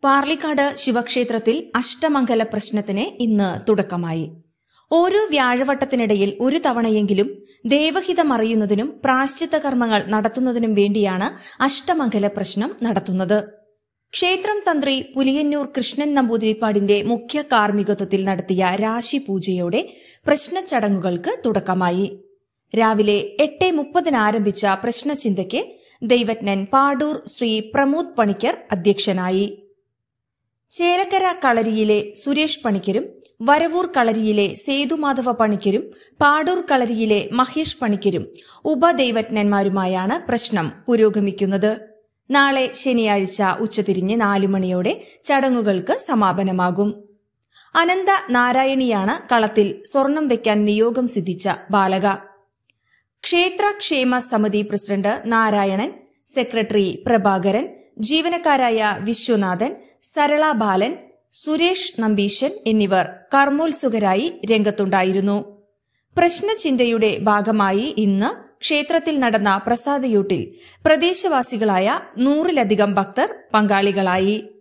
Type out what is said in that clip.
പാർലിക്കാട് ശിവക്ഷേത്രത്തിൽ അഷ്ടമംഗല പ്രശ്നത്തിന് ഇന്ന് തുടക്കമായി ഓരോ വ്യാഴവട്ടത്തിനിടയിൽ ഒരു തവണയെങ്കിലും ദേവഹിതമറിയുന്നതിനും പ്രാശ്ചിത്ത കർമ്മങ്ങൾ നടത്തുന്നതിനും വേണ്ടിയാണ് അഷ്ടമംഗല പ്രശ്നം നടത്തുന്നത് ക്ഷേത്രം തന്ത്രി പുലിയന്നൂർ കൃഷ്ണൻ നമ്പൂതിരിപ്പാടിന്റെ മുഖ്യ കാർമ്മികത്വത്തിൽ നടത്തിയ രാശി പൂജയോടെ പ്രശ്നച്ചടങ്ങുകൾക്ക് തുടക്കമായി രാവിലെ എട്ട് മുപ്പതിന് ആരംഭിച്ച പ്രശ്നചിന്തയ്ക്ക് ദൈവജ്ഞൻ പാടൂർ ശ്രീ പ്രമോദ് പണിക്കർ അധ്യക്ഷനായി ചേലക്കര കളരിയിലെ സുരേഷ് പണിക്കരും വരവൂർ കളരിയിലെ സേതുമാധവ പണിക്കരും പാടൂർ കളരിയിലെ മഹേഷ് പണിക്കരും ഉപദൈവജ്ഞന്മാരുമായാണ് പ്രശ്നം പുരോഗമിക്കുന്നത് നാളെ ശനിയാഴ്ച ഉച്ചതിരിഞ്ഞ് നാലു മണിയോടെ ചടങ്ങുകൾക്ക് സമാപനമാകും അനന്ത നാരായണിയാണ് കളത്തിൽ സ്വർണം വെക്കാൻ നിയോഗം സിദ്ധിച്ച ബാലക ക്ഷേത്രക്ഷേമ സമിതി പ്രസിഡന്റ് നാരായണൻ സെക്രട്ടറി പ്രഭാകരൻ ജീവനക്കാരായ വിശ്വനാഥൻ സരള ബാലൻ സുരേഷ് നമ്പീശൻ എന്നിവർ കർമ്മോത്സുകരായി രംഗത്തുണ്ടായിരുന്നു പ്രശ്നചിന്തയുടെ ഭാഗമായി ഇന്ന് ക്ഷേത്രത്തിൽ നടന്ന പ്രസാദയൂട്ടിൽ പ്രദേശവാസികളായ നൂറിലധികം ഭക്തർ പങ്കാളികളായി